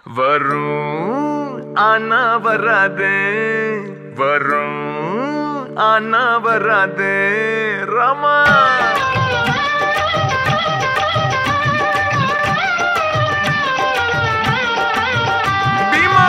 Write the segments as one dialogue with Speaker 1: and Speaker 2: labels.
Speaker 1: வரும் ஆனா வராது வரும் ஆனா வராது ராமா பீமா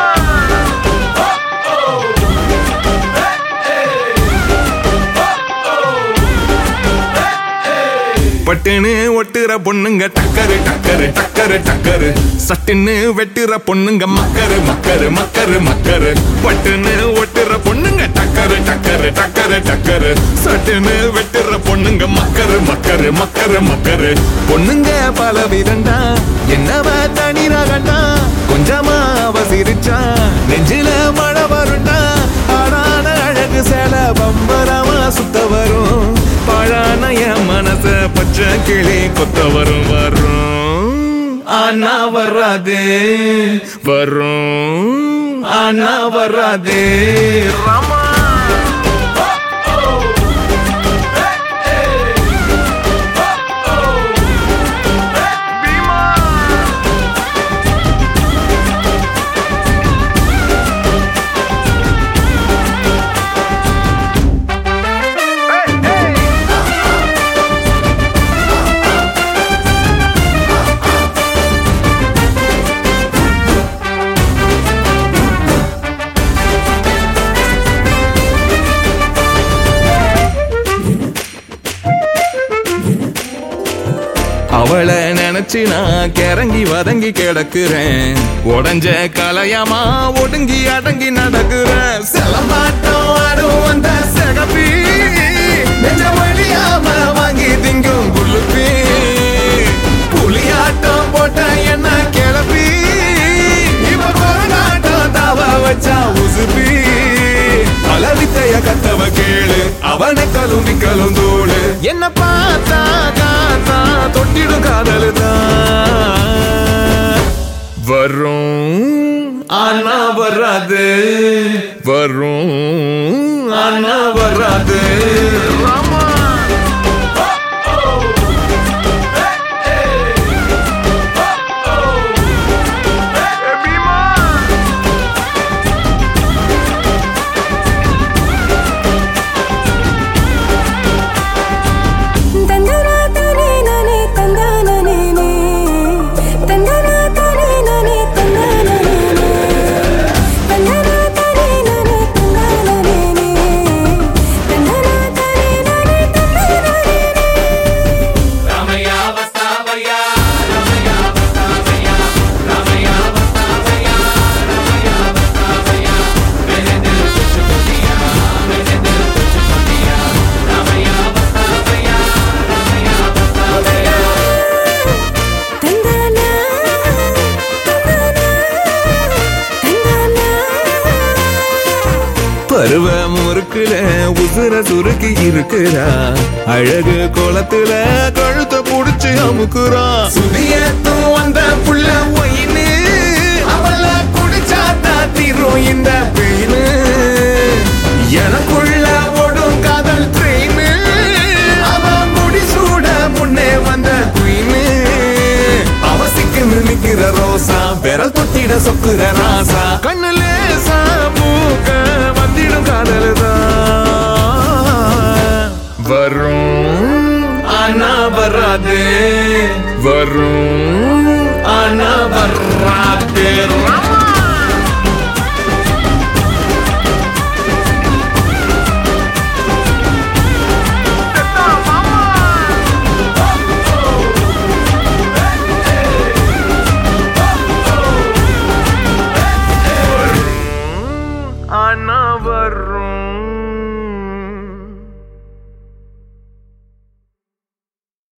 Speaker 1: பட்டுன்னு ஒட்டுற பொண்ணுங்க டக்கரு டக்கரு டக்கரு டக்கரு சட்டுன்னு வெட்டுற பொண்ணுங்க மக்கரு மக்கரு மக்கரு மக்கரு பட்டுன்னு ஒட்டுற பொண்ணுங்க டக்கரு டக்கரு டக்கரு டக்கரு சட்டுன்னு வெட்டுற பொண்ணுங்க மக்கரு மக்கரு மக்கரு மக்கரு பொண்ணுங்க பல விதண்டா என்னவ தனி ரகண்டா கொஞ்சமா அவ சிரிச்சா நெஞ்சில மழை வருண்டா ஆடான அழகு சேல பம்பரமா சுத்த வரும் பழான என் மனச பச்சை கிளி கொத்த வரும் வரும் ஆனா வராது வரும் ஆனா வராது ராமா அவளை நினைச்சு நான் கிறங்கி வதங்கி கிடக்குறேன் உடஞ்ச கலையமா ஒடுங்கி அடங்கி நடக்குறேன் செலமாட்டம் ஆடும் அந்த சிகப்பி நெஞ்ச வழியாம வாங்கி திங்கும் குளுப்பி புலியாட்டம் போட்ட என்ன கிளப்பி இப்ப கொரநாட்டம் தாவ வச்சா உசுப்பி பல வித்தைய கத்தவ கேளு அவனை கலும் நிக்கலும் தோடு என்ன பார்த்தா காத்தா தொட்டிடும் காதல் வரும் ஆனா வராது வரும் ஆனா வராது ராமா
Speaker 2: தந்தனா தானே நானே தந்தானே நே தந்தனா தானே நானே தந்தானே நே தந்தனா தானே நானே தந்தானே நே தந்தனா தானே நானே தந்தானே நே தந்தானா தந்தானா தந்தானா
Speaker 1: பருவ முறுக்குல உசுர சுருக்கி இருக்குறா அழகு குளத்துல கழுத்த புடிச்சு அமுக்குறா சுதியத்தும் வந்த புள்ள ஒயின்னு அவள குடிச்சா தீரும் இந்த பெயினு எனக்குள்ள ஓடும் காதல் ட்ரெயின் அவன் முடி சூட முன்னே வந்த குயின்னு அவசிக்கு நிக்கிற ரோசா விரல் தொட்டிட சொக்குற ராசா கண்ணுல மூக்க வந்திடும் காதலுதான் வரும் ஆனா வராது வரும் ஆனா வராது ராமா ஆனா வரும்